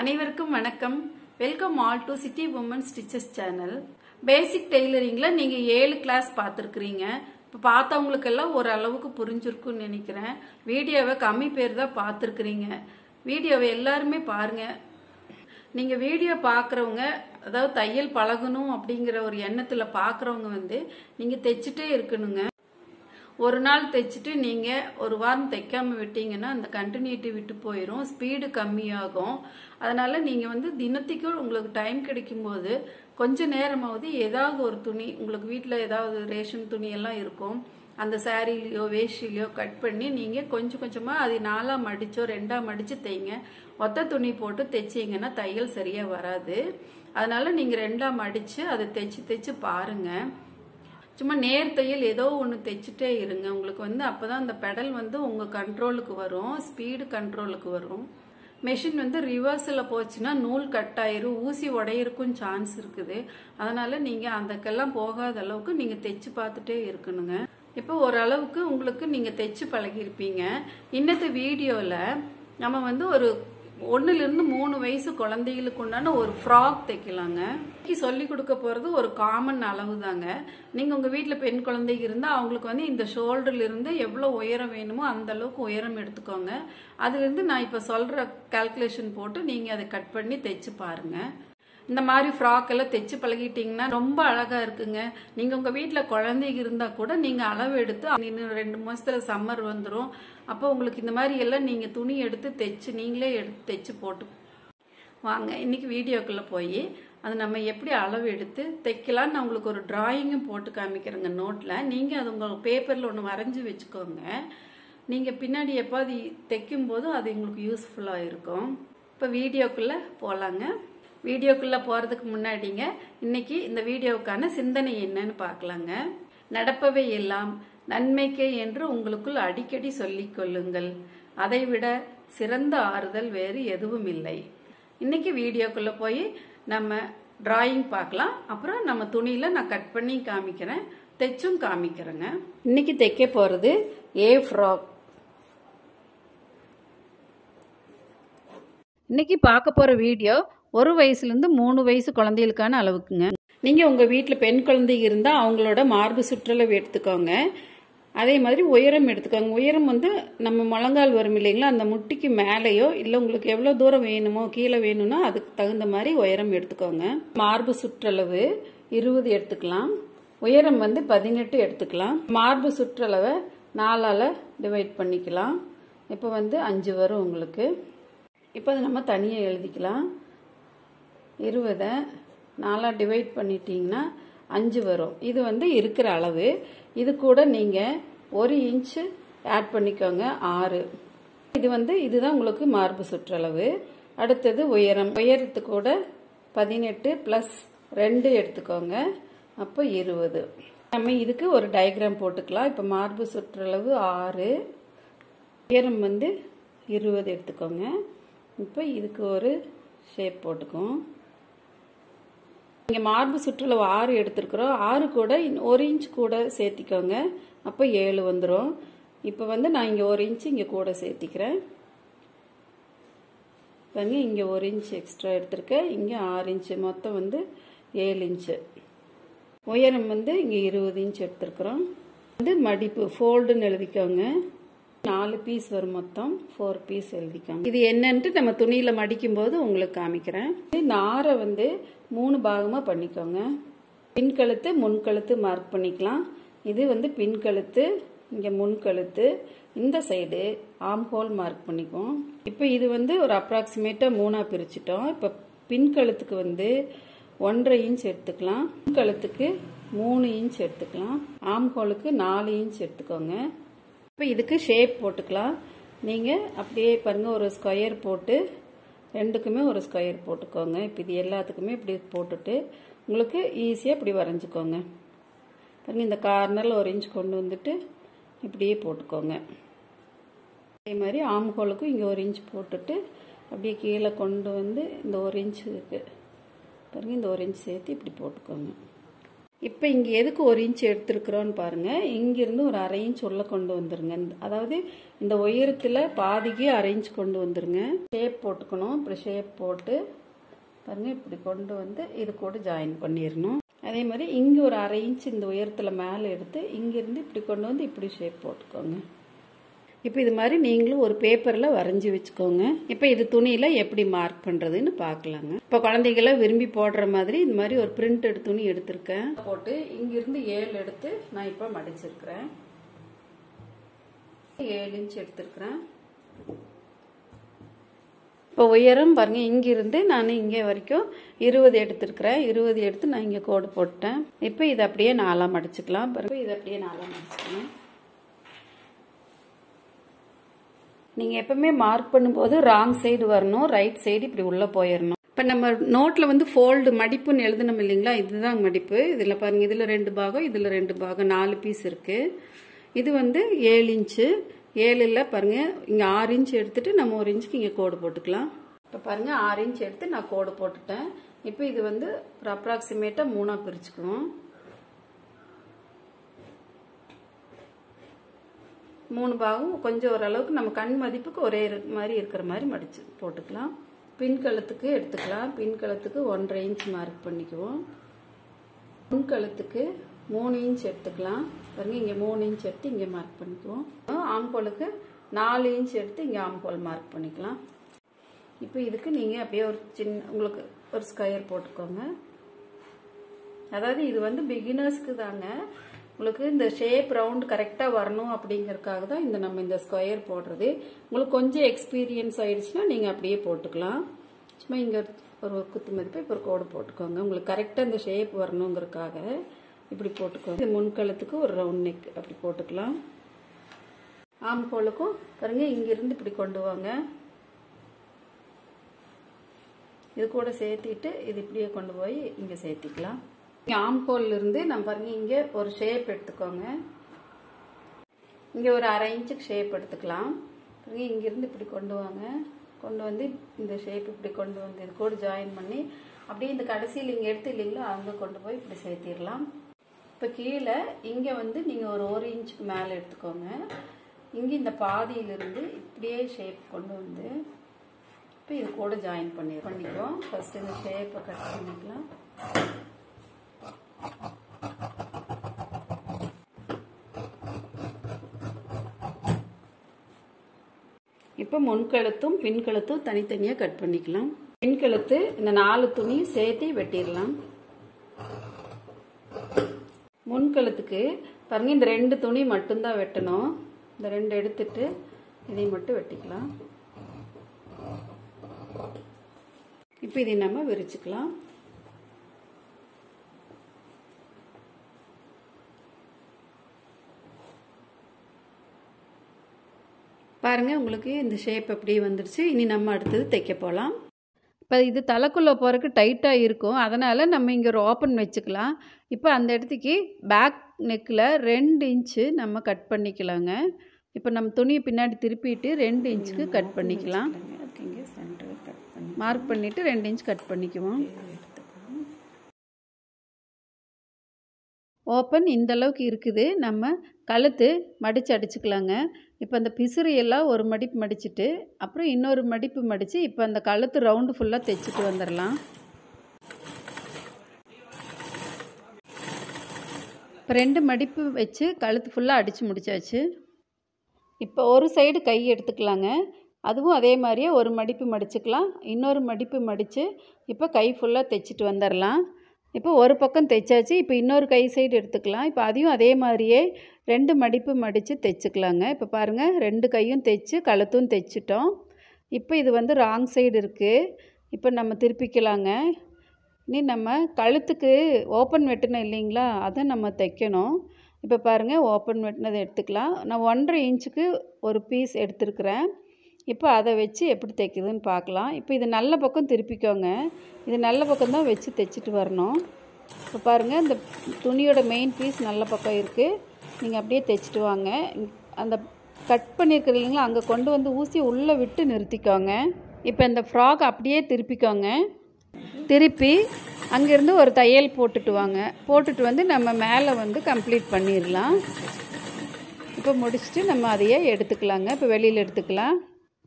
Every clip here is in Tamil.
அனைவருக்கும் வணக்கம் welcome all to city woman stitches channel basic டெய்லரிங்ல நீங்க ஏழு கிளாஸ் பார்த்துருக்குறீங்க இப்போ பார்த்தவங்களுக்கெல்லாம் ஒரு அளவுக்கு புரிஞ்சிருக்கும்னு நினைக்கிறேன் வீடியோவை கம்மி பேர் தான் பார்த்துருக்குறீங்க வீடியோவை எல்லாருமே பாருங்க நீங்க வீடியோ பார்க்குறவங்க அதாவது தையல் பழகணும் அப்படிங்கிற ஒரு எண்ணத்துல பார்க்குறவங்க வந்து நீங்க தைச்சிட்டே இருக்கணுங்க ஒரு நாள் தைச்சிட்டு நீங்க ஒரு வாரம் தைக்காம விட்டீங்கன்னா அந்த கண்டினியூட்டி விட்டு போயிடும் ஸ்பீடு கம்மியாகும் அதனால நீங்க வந்து தினத்துக்கும் உங்களுக்கு டைம் கிடைக்கும் போது கொஞ்ச நேரமாவது ஏதாவது ஒரு துணி உங்களுக்கு வீட்டில் ஏதாவது ரேஷன் துணி எல்லாம் இருக்கும் அந்த சாரீலையோ வேஷ்டிலையோ கட் பண்ணி நீங்க கொஞ்சம் கொஞ்சமா அது நாலா மடிச்சோ ரெண்டா மடிச்சு தைங்க ஒத்த துணி போட்டு தைச்சீங்கன்னா தையல் சரியா வராது அதனால நீங்க ரெண்டா மடிச்சு அதை தைச்சு தைச்சு பாருங்க சும்மா நேர் தையல் ஏதோ ஒன்று தைச்சிட்டே இருங்க உங்களுக்கு வந்து அப்பதான் அந்த பெடல் வந்து உங்க கண்ட்ரோலுக்கு வரும் ஸ்பீடு கண்ட்ரோலுக்கு வரும் மெஷின் வந்து ரிவர்ஸில் போச்சுன்னா நூல் கட் ஆயிரும் ஊசி உடையிருக்கும் சான்ஸ் இருக்குது அதனால நீங்க அந்தக்கெல்லாம் போகாத அளவுக்கு நீங்க தைச்சு பார்த்துட்டே இருக்கணுங்க இப்போ ஓரளவுக்கு உங்களுக்கு நீங்க தைச்சு பழகிருப்பீங்க இன்னத்து வீடியோவில் நம்ம வந்து ஒரு ஒன்னுல இருந்து மூணு வயசு குழந்தைகளுக்கு உண்டான ஒரு ஃப்ராக் தைக்கலாங்க சொல்லி கொடுக்க போறது ஒரு காமன் அளவு தாங்க நீங்க உங்க வீட்டுல பெண் குழந்தைங்க இருந்தா அவங்களுக்கு வந்து இந்த ஷோல்டர்ல இருந்து எவ்வளவு உயரம் வேணுமோ அந்த அளவுக்கு உயரம் எடுத்துக்கோங்க அதுல இருந்து நான் இப்ப சொல்ற கால்குலேஷன் போட்டு நீங்க அதை கட் பண்ணி தைச்சு பாருங்க இந்த மாதிரி ஃப்ராக் எல்லாம் தைச்சு பழகிட்டீங்கன்னா ரொம்ப அழகா இருக்குங்க நீங்க உங்க வீட்டுல குழந்தைங்க இருந்தா கூட நீங்க அளவு எடுத்து இன்னும் ரெண்டு மாசத்துல சம்மர் வந்துடும் அப்போ உங்களுக்கு இந்த மாதிரி எல்லாம் நீங்க துணி எடுத்து தைச்சு நீங்களே எடுத்து தைச்சு போட்டு வாங்க இன்னைக்கு வீடியோக்குள்ள போய் அது நம்ம எப்படி அளவு எடுத்து தைக்கலாம்னு நான் உங்களுக்கு ஒரு டிராயிங்கும் போட்டு காமிக்கிறேங்க நோட்ல நீங்க அது உங்க பேப்பர்ல ஒன்று வரைஞ்சி வச்சுக்கோங்க நீங்க பின்னாடி எப்பாவது தைக்கும் போது அது உங்களுக்கு யூஸ்ஃபுல்லா இருக்கும் இப்போ வீடியோக்குள்ள போலாங்க வீடியோக்குள்ள போறதுக்கு முன்னாடிங்க இன்னைக்கு இந்த வீடியோவுக்கான சிந்தனை என்னன்னு பார்க்கலாங்க நடப்பவை எல்லாம் நன்மைக்கே என்று உங்களுக்குள் அடிக்கடி சொல்லிக் கொள்ளுங்கள் அதைவிட சிறந்த ஆறுதல் வேறு எதுவும் இல்லை இன்னைக்கு வீடியோக்குள்ள போய் நம்ம டிராயிங் பார்க்கலாம் அப்புறம் நம்ம துணியில நான் கட் பண்ணி காமிக்கிறேன் தைச்சும் காமிக்கிறேங்க இன்னைக்கு தைக்க போறது ஏ ஃப்ராக் இன்னைக்கு பார்க்க போற வீடியோ ஒரு வயசுலேருந்து மூணு வயசு குழந்தைகளுக்கான அளவுக்குங்க நீங்கள் உங்கள் வீட்டில் பெண் குழந்தைங்க இருந்தால் அவங்களோட மார்பு சுற்றளவு எடுத்துக்கோங்க அதே மாதிரி உயரம் எடுத்துக்கோங்க உயரம் வந்து நம்ம முழங்கால் வரும் இல்லைங்களா அந்த முட்டிக்கு மேலேயோ இல்லை உங்களுக்கு எவ்வளோ தூரம் வேணுமோ கீழே வேணும்னா அதுக்கு தகுந்த மாதிரி உயரம் எடுத்துக்கோங்க மார்பு சுற்றளவு இருபது எடுத்துக்கலாம் உயரம் வந்து பதினெட்டு எடுத்துக்கலாம் மார்பு சுற்றளவை நாலால் டிவைட் பண்ணிக்கலாம் இப்போ வந்து அஞ்சு வரும் உங்களுக்கு இப்போ அதை நம்ம தனியாக எழுதிக்கலாம் இருபதை நாலாக டிவைட் பண்ணிட்டீங்கன்னா அஞ்சு வரும் இது வந்து இருக்கிற அளவு இது கூட நீங்கள் ஒரு இன்ச்சு ஆட் பண்ணிக்கோங்க ஆறு இது வந்து இதுதான் உங்களுக்கு மார்பு சுற்றளவு அடுத்தது உயரம் உயரத்து கூட பதினெட்டு ப்ளஸ் ரெண்டு எடுத்துக்கோங்க அப்போ இருபது நம்ம இதுக்கு ஒரு டயக்ராம் போட்டுக்கலாம் இப்போ மார்பு சுற்றளவு ஆறு உயரம் வந்து இருபது எடுத்துக்கோங்க இப்போ இதுக்கு ஒரு ஷேப் போட்டுக்குவோம் இங்கே மார்பு சுற்றுலா ஆறு எடுத்துருக்குறோம் ஆறு கூட ஒரு இன்ச் கூட சேர்த்திக்கோங்க அப்போ ஏழு வந்துடும் இப்போ வந்து நான் இங்கே ஒரு இன்ச் இங்கே கூட சேர்த்திக்கிறேன் பாருங்க இங்கே ஒரு இன்ச் எக்ஸ்ட்ரா எடுத்திருக்கேன் இங்கே ஆறு இன்ச்சு மொத்தம் வந்து ஏழு இன்ச்சு உயரம் வந்து இங்கே இருபது இன்ச் எடுத்துருக்குறோம் வந்து மடிப்பு ஃபோல்டுன்னு எழுதிக்கோங்க நாலு பீஸ் வரும் மொத்தம் ஃபோர் பீஸ் எழுதிக்கோங்க இது என்னன்ட்டு நம்ம துணியில மடிக்கும் போது உங்களுக்கு காமிக்கிறேன் நாரை வந்து மூணு பாகமா பண்ணிக்கோங்க பின்கழுத்து முன்கழுத்து மார்க் பண்ணிக்கலாம் இது வந்து பின்கழுத்து இங்க முன்கழுத்து இந்த சைடு ஆம் ஹோல் மார்க் பண்ணிக்குவோம் இப்போ இது வந்து ஒரு அப்ராக்சிமேட்டா மூணா பிரிச்சிட்டோம் இப்போ பின்கழுத்துக்கு வந்து ஒன்றரை இன்ச் எடுத்துக்கலாம் கழுத்துக்கு மூணு இன்ச் எடுத்துக்கலாம் ஆம் ஹோலுக்கு நாலு இன்ச் எடுத்துக்கோங்க இப்போ இதுக்கு ஷேப் போட்டுக்கலாம் நீங்கள் அப்படியே பாருங்கள் ஒரு ஸ்கொயர் போட்டு ரெண்டுக்குமே ஒரு ஸ்கொயர் போட்டுக்கோங்க இப்போ இது எல்லாத்துக்குமே இப்படி போட்டுட்டு உங்களுக்கு ஈஸியாக இப்படி வரைஞ்சிக்கோங்க பாருங்கள் இந்த கார்னரில் ஒரு இன்ச் கொண்டு வந்துட்டு இப்படியே போட்டுக்கோங்க அதே மாதிரி ஆம்ஹோலுக்கும் இங்கே ஒரு இன்ச் போட்டுட்டு அப்படியே கீழே கொண்டு வந்து இந்த ஒரு இன்ச்சுக்கு பாருங்கள் இந்த ஒரு இன்ச் சேர்த்து இப்படி போட்டுக்கோங்க இப்போ இங்கே எதுக்கு ஒரு இன்ச் எடுத்துருக்குறோன்னு பாருங்கள் இங்கேருந்து ஒரு அரை இன்ச் உள்ள கொண்டு வந்துருங்க இந்த- அதாவது இந்த உயரத்தில் பாதிக்கு அரை இன்ச் கொண்டு வந்துருங்க ஷேப் போட்டுக்கணும் இப்படி ஷேப் போட்டு பாருங்கள் இப்படி கொண்டு வந்து இது கூட ஜாயின் பண்ணிடணும் அதே மாதிரி இங்கே ஒரு அரை இன்ச் இந்த உயரத்தில் மேலே எடுத்து இங்கேருந்து இப்படி கொண்டு வந்து இப்படி ஷேப் போட்டுக்கோங்க இப்போ இது மாதிரி நீங்களும் ஒரு பேப்பரில் வரைஞ்சி வச்சுக்கோங்க இப்போ இது துணியில் எப்படி மார்க் பண்ணுறதுன்னு பார்க்கலாங்க இப்போ குழந்தைங்களாம் விரும்பி போடுற மாதிரி இந்த மாதிரி ஒரு பிரிண்டட் துணி எடுத்திருக்கேன் போட்டு இங்கிருந்து ஏழு எடுத்து நான் இப்போ மடிச்சிருக்கிறேன் ஏழு இன்ச் எடுத்திருக்கிறேன் இப்போ உயரம் பாருங்க இங்கிருந்து நான் இங்கே வரைக்கும் இருபது எடுத்திருக்கிறேன் இருபது எடுத்து நான் இங்கே கோடு போட்டேன் இப்போ இதை அப்படியே நாலாக மடிச்சுக்கலாம் பாருங்க இதை அப்படியே நாலாக மடிச்சுக்கலாம் நீங்கள் எப்பவுமே மார்க் பண்ணும்போது ராங் சைடு வரணும் ரைட் சைடு இப்படி உள்ளே போயிடணும் இப்போ நம்ம நோட்டில் வந்து ஃபோல்டு மடிப்புன்னு எழுதணும் இல்லைங்களா இதுதான் மடிப்பு இதில் பாருங்க இதில் ரெண்டு பாகம் இதில் ரெண்டு பாகம் நாலு பீஸ் இருக்குது இது வந்து ஏழு இன்ச்சு ஏழில் பாருங்க இங்கே ஆறு இன்ச் எடுத்துட்டு நம்ம ஒரு இன்ச்சுக்கு இங்கே கோடு போட்டுக்கலாம் இப்போ பாருங்க ஆறு இன்ச் எடுத்து நான் கோடு போட்டுட்டேன் இப்போ இது வந்து ஒரு அப்ராக்சிமேட்டாக மூணாக பிரிச்சுக்கணும் மூணு பாகம் கொஞ்சம் ஓரளவுக்கு நம்ம கண் மதிப்புக்கு ஒரே இரு- மாதிரி இருக்கிற மாதிரி மடிச்சு போட்டுக்கலாம் பின் கழுத்துக்கு எடுத்துக்கலாம் பின் கழுத்துக்கு ஒன்றரை இன்ச் மார்க் பண்ணிக்குவோம் முன் கழுத்துக்கு மூணு இன்ச் எடுத்துக்கலாம் பாருங்க இங்கே மூணு இன்ச் எடுத்து இங்கே மார்க் பண்ணிக்குவோம் ஆம்போலுக்கு நாலு இன்ச் எடுத்து இங்கே ஆம்போல் மார்க் பண்ணிக்கலாம் இப்போ இதுக்கு நீங்கள் அப்படியே ஒரு சின்ன உங்களுக்கு ஒரு ஸ்கொயர் போட்டுக்கோங்க அதாவது இது வந்து பிகினர்ஸ்க்கு தாங்க உங்களுக்கு இந்த ஷேப் ரவுண்ட் கரெக்டாக வரணும் அப்படிங்கறதுக்காக தான் இந்த நம்ம இந்த ஸ்கொயர் போடுறது உங்களுக்கு கொஞ்சம் எக்ஸ்பீரியன்ஸ் ஆயிடுச்சுன்னா நீங்கள் அப்படியே போட்டுக்கலாம் சும்மா இங்கே ஒரு குத்து மதிப்பு இப்போ ஒரு கோடு போட்டுக்கோங்க உங்களுக்கு கரெக்டாக இந்த ஷேப் வரணுங்கிறதுக்காக இப்படி போட்டுக்கோங்க இது முன்கழுத்துக்கு ஒரு ரவுண்ட் நெக் அப்படி போட்டுக்கலாம் ஆம்கோலுக்கும் பாருங்க இங்கிருந்து இப்படி கொண்டு வாங்க இது கூட சேர்த்திட்டு இது இப்படியே கொண்டு போய் இங்கே சேர்த்திக்கலாம் இங்கே ஆம்கோல்ல இருந்து நம்ம பாருங்க இங்கே ஒரு ஷேப் எடுத்துக்கோங்க இங்கே ஒரு அரை இன்ச்சுக்கு ஷேப் எடுத்துக்கலாம் பாருங்க இங்கிருந்து இப்படி கொண்டு வாங்க கொண்டு வந்து இந்த ஷேப் இப்படி கொண்டு வந்து இது கூட ஜாயின் பண்ணி அப்படியே இந்த கடைசியில் இங்கே எடுத்து இல்லைங்களோ அங்கே கொண்டு போய் இப்படி சேர்த்திடலாம் இப்போ கீழே இங்கே வந்து நீங்கள் ஒரு ஒரு இன்ச்சுக்கு மேலே எடுத்துக்கோங்க இங்கே இந்த பாதியிலிருந்து இப்படியே ஷேப் கொண்டு வந்து இப்போ இது கூட ஜாயின் பண்ணி பண்ணிக்குவோம் ஃபர்ஸ்ட் இந்த ஷேப்பை கட் பண்ணிக்கலாம் இப்போ முன்கழுத்தும் பின்கழுத்தும் தனித்தனியாக கட் பண்ணிக்கலாம் பின்கழுத்து இந்த நாலு துணியும் சேர்த்து வெட்டிடலாம் முன்கழுத்துக்கு பாருங்க இந்த ரெண்டு துணி மட்டும்தான் வெட்டணும் இந்த ரெண்டு எடுத்துட்டு இதை மட்டும் வெட்டிக்கலாம் இப்போ இதை நம்ம விரிச்சுக்கலாம் பாருங்க உங்களுக்கு இந்த ஷேப் அப்படியே வந்துருச்சு இனி நம்ம அடுத்தது தைக்க போகலாம் இப்போ இது தலைக்குள்ளே போகிறதுக்கு டைட்டாக இருக்கும் அதனால் நம்ம இங்கே ஒரு ஓப்பன் வச்சுக்கலாம் இப்போ அந்த இடத்துக்கு பேக் நெக்கில் ரெண்டு இன்ச்சு நம்ம கட் பண்ணிக்கலாங்க இப்போ நம்ம துணியை பின்னாடி திருப்பிட்டு ரெண்டு இன்ச்சுக்கு கட் பண்ணிக்கலாம் மார்க் பண்ணிவிட்டு ரெண்டு இன்ச் கட் பண்ணிக்குவோம் ஓப்பன் இந்த அளவுக்கு இருக்குது நம்ம கழுத்து மடித்து அடிச்சுக்கலாங்க இப்போ அந்த பிசுறு எல்லாம் ஒரு மடிப்பு மடிச்சுட்டு அப்புறம் இன்னொரு மடிப்பு மடித்து இப்போ அந்த கழுத்து ரவுண்டு ஃபுல்லாக தைச்சிட்டு வந்துடலாம் இப்போ ரெண்டு மடிப்பு வச்சு கழுத்து ஃபுல்லாக அடித்து முடிச்சாச்சு இப்போ ஒரு சைடு கை எடுத்துக்கலாங்க அதுவும் அதே மாதிரியே ஒரு மடிப்பு மடிச்சுக்கலாம் இன்னொரு மடிப்பு மடித்து இப்போ கை ஃபுல்லாக தைச்சிட்டு வந்துடலாம் இப்போ ஒரு பக்கம் தைச்சாச்சு இப்போ இன்னொரு கை சைடு எடுத்துக்கலாம் இப்போ அதையும் அதே மாதிரியே ரெண்டு மடிப்பு மடித்து தைச்சிக்கலாங்க இப்போ பாருங்கள் ரெண்டு கையும் தைச்சு கழுத்தும் தைச்சிட்டோம் இப்போ இது வந்து ராங் சைடு இருக்குது இப்போ நம்ம திருப்பிக்கலாங்க இனி நம்ம கழுத்துக்கு ஓப்பன் வெட்டணும் இல்லைங்களா அதை நம்ம தைக்கணும் இப்போ பாருங்கள் ஓப்பன் வெட்டினதை எடுத்துக்கலாம் நான் ஒன்றரை இன்ச்சுக்கு ஒரு பீஸ் எடுத்துருக்கிறேன் இப்போ அதை வச்சு எப்படி தைக்குதுன்னு பார்க்கலாம் இப்போ இது நல்ல பக்கம் திருப்பிக்கோங்க இது நல்ல பக்கம் தான் வச்சு தைச்சிட்டு வரணும் இப்போ பாருங்கள் இந்த துணியோட மெயின் பீஸ் நல்ல பக்கம் இருக்குது நீங்கள் அப்படியே தைச்சிட்டு வாங்க அந்த கட் பண்ணியிருக்கிற இல்லைங்களா அங்கே கொண்டு வந்து ஊசி உள்ளே விட்டு நிறுத்திக்கோங்க இப்போ இந்த ஃப்ராக் அப்படியே திருப்பிக்கோங்க திருப்பி அங்கேருந்து ஒரு தையல் போட்டுட்டு வாங்க போட்டுட்டு வந்து நம்ம மேலே வந்து கம்ப்ளீட் பண்ணிடலாம் இப்போ முடிச்சுட்டு நம்ம அதையே எடுத்துக்கலாங்க இப்போ வெளியில் எடுத்துக்கலாம்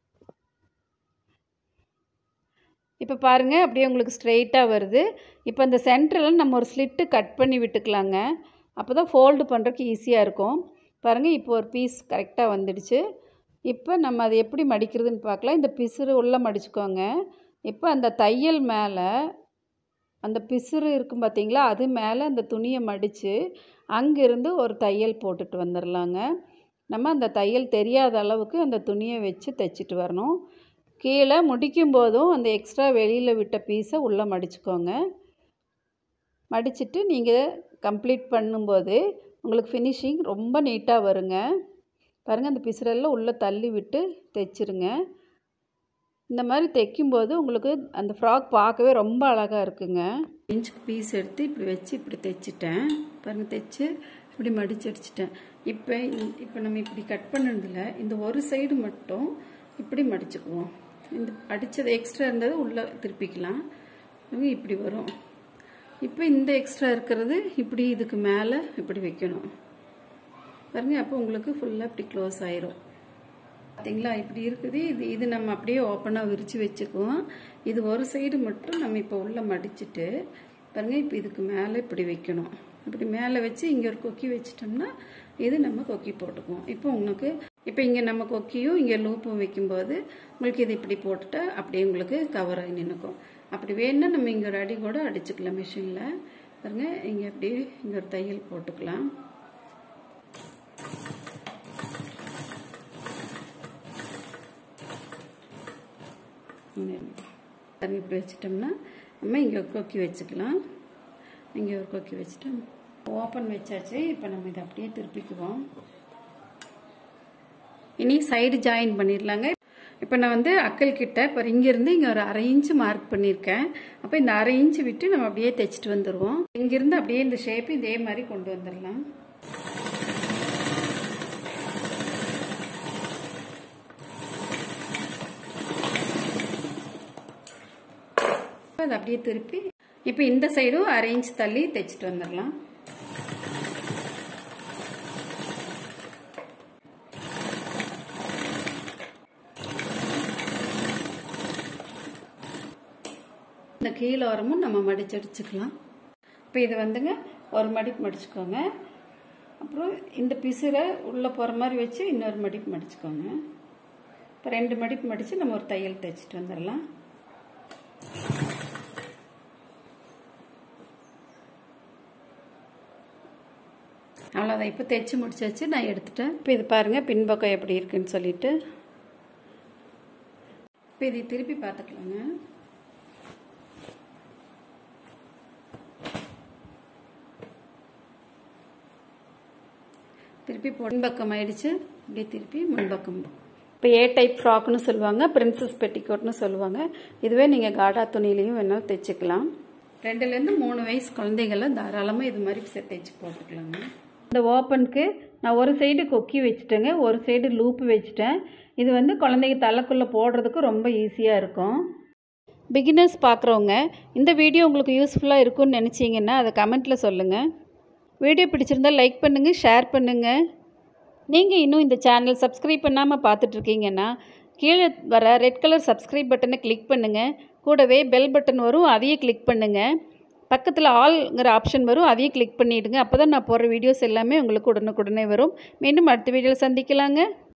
இப்போ பாருங்கள் அப்படியே உங்களுக்கு ஸ்ட்ரெயிட்டாக வருது இப்போ அந்த சென்டரில் நம்ம ஒரு ஸ்லிட்டு கட் பண்ணி விட்டுக்கலாங்க அப்போ தான் ஃபோல்டு பண்ணுறதுக்கு ஈஸியாக இருக்கும் பாருங்கள் இப்போ ஒரு பீஸ் கரெக்டாக வந்துடுச்சு இப்போ நம்ம அதை எப்படி மடிக்கிறதுன்னு பார்க்கலாம் இந்த பிசுறு உள்ளே மடிச்சுக்கோங்க இப்போ அந்த தையல் மேலே அந்த பிசுறு இருக்கும் பார்த்தீங்களா அது மேலே அந்த துணியை மடித்து அங்கேருந்து ஒரு தையல் போட்டுட்டு வந்துடலாங்க நம்ம அந்த தையல் தெரியாத அளவுக்கு அந்த துணியை வச்சு தைச்சிட்டு வரணும் கீழே முடிக்கும் போதும் அந்த எக்ஸ்ட்ரா வெளியில் விட்ட பீஸை உள்ளே மடிச்சுக்கோங்க மடிச்சுட்டு நீங்கள் கம்ப்ளீட் பண்ணும்போது உங்களுக்கு ஃபினிஷிங் ரொம்ப நீட்டாக வருங்க பாருங்கள் அந்த பிசுரெல்லாம் உள்ளே தள்ளி விட்டு தைச்சிருங்க இந்த மாதிரி தைக்கும்போது உங்களுக்கு அந்த ஃப்ராக் பார்க்கவே ரொம்ப அழகாக இருக்குங்க இன்ச் பீஸ் எடுத்து இப்படி வச்சு இப்படி தைச்சிட்டேன் பாருங்கள் தைச்சு இப்படி மடிச்சு அடிச்சிட்டேன் இப்போ இப்போ நம்ம இப்படி கட் பண்ணதில் இந்த ஒரு சைடு மட்டும் இப்படி மடிச்சுக்குவோம் இந்த அடித்தது எக்ஸ்ட்ரா இருந்தது உள்ளே திருப்பிக்கலாம் இப்படி வரும் இப்போ இந்த எக்ஸ்ட்ரா இருக்கிறது இப்படி இதுக்கு மேலே இப்படி வைக்கணும் பாருங்க அப்போ உங்களுக்கு ஃபுல்லாக இப்படி க்ளோஸ் ஆயிரும் பார்த்தீங்களா இப்படி இருக்குது இது இது நம்ம அப்படியே ஓப்பனாக விரித்து வச்சுக்குவோம் இது ஒரு சைடு மட்டும் நம்ம இப்போ உள்ளே மடிச்சுட்டு பாருங்கள் இப்போ இதுக்கு மேலே இப்படி வைக்கணும் இப்படி மேலே வச்சு இங்கே ஒரு கொக்கி வச்சிட்டோம்னா இது நம்ம கொக்கி போட்டுக்குவோம் இப்போ உங்களுக்கு இப்போ இங்கே நம்ம கொக்கியும் இங்கே லூப்பும் வைக்கும்போது உங்களுக்கு இது இப்படி போட்டுட்டா அப்படியே உங்களுக்கு கவர் ஆகி நின்றுக்கும் அப்படி வேணும்னா நம்ம இங்கே ஒரு அடி கூட அடிச்சுக்கலாம் மிஷினில் பாருங்க இங்கே அப்படி இங்கே ஒரு தையல் போட்டுக்கலாம் இப்படி வச்சிட்டோம்னா நம்ம இங்கே ஒரு கொக்கி வச்சுக்கலாம் இங்கே ஒரு கொக்கி வச்சுட்டோம் ஓப்பன் வச்சாச்சு இப்போ நம்ம இதை அப்படியே திருப்பிக்குவோம் இனி சைடு ஜாயின் பண்ணிடலாங்க இப்போ நான் வந்து அக்கல் கிட்ட இப்போ இங்கேருந்து இங்கே ஒரு அரை இன்ச்சு மார்க் பண்ணியிருக்கேன் அப்போ இந்த அரை இன்ச்சு விட்டு நம்ம அப்படியே தைச்சிட்டு வந்துடுவோம் இங்கேருந்து அப்படியே இந்த ஷேப் இதே மாதிரி கொண்டு வந்துடலாம் அதை அப்படியே திருப்பி இப்போ இந்த சைடும் அரை இன்ச் தள்ளி தைச்சிட்டு வந்துடலாம் இந்த கீழோரமும் நம்ம மடிச்சு அடிச்சுக்கலாம் இப்போ இது வந்துங்க ஒரு மடிப்பு மடிச்சுக்கோங்க அப்புறம் இந்த பிசுரை உள்ளே போகிற மாதிரி வச்சு இன்னொரு மடிப்பு மடிச்சுக்கோங்க இப்போ ரெண்டு மடிப்பு மடித்து நம்ம ஒரு தையல் தைச்சிட்டு வந்துடலாம் அவ்வளோதான் இப்போ தைச்சி முடிச்சாச்சு நான் எடுத்துட்டேன் இப்போ இது பாருங்கள் பின்பக்கம் எப்படி இருக்குன்னு சொல்லிட்டு இப்போ இதை திருப்பி பார்த்துக்கலாங்க திருப்பி முன்பக்கம் ஆயிடுச்சு அப்படியே திருப்பி முன்பக்கம் இப்போ ஏ டைப் ஃப்ராக்னு சொல்லுவாங்க பிரின்சஸ் பெட்டிகோட்னு சொல்லுவாங்க இதுவே நீங்கள் காடா துணிலையும் வேணாலும் தைச்சிக்கலாம் ரெண்டுலேருந்து மூணு வயசு குழந்தைகளை தாராளமாக இது மாதிரி தைச்சு போட்டுக்கலாங்க இந்த ஓப்பனுக்கு நான் ஒரு சைடு கொக்கி வச்சுட்டேங்க ஒரு சைடு லூப்பு வச்சுட்டேன் இது வந்து குழந்தைங்க தலைக்குள்ளே போடுறதுக்கு ரொம்ப ஈஸியாக இருக்கும் பிகினர்ஸ் பார்க்குறவங்க இந்த வீடியோ உங்களுக்கு யூஸ்ஃபுல்லாக இருக்கும்னு நினச்சிங்கன்னா அதை கமெண்ட்டில் சொல்லுங்கள் வீடியோ பிடிச்சிருந்தால் லைக் பண்ணுங்கள் ஷேர் பண்ணுங்கள் நீங்கள் இன்னும் இந்த சேனல் சப்ஸ்கிரைப் பண்ணாமல் பார்த்துட்ருக்கீங்கன்னா கீழே வர ரெட் கலர் சப்ஸ்கிரைப் பட்டனை கிளிக் பண்ணுங்கள் கூடவே பெல் பட்டன் வரும் அதையும் கிளிக் பண்ணுங்கள் பக்கத்தில் ஆல்ங்கிற ஆப்ஷன் வரும் அதையும் கிளிக் பண்ணிவிடுங்க அப்போ தான் நான் போடுற வீடியோஸ் எல்லாமே உங்களுக்கு உடனுக்குடனே வரும் மீண்டும் அடுத்த வீடியோவில் சந்திக்கலாங்க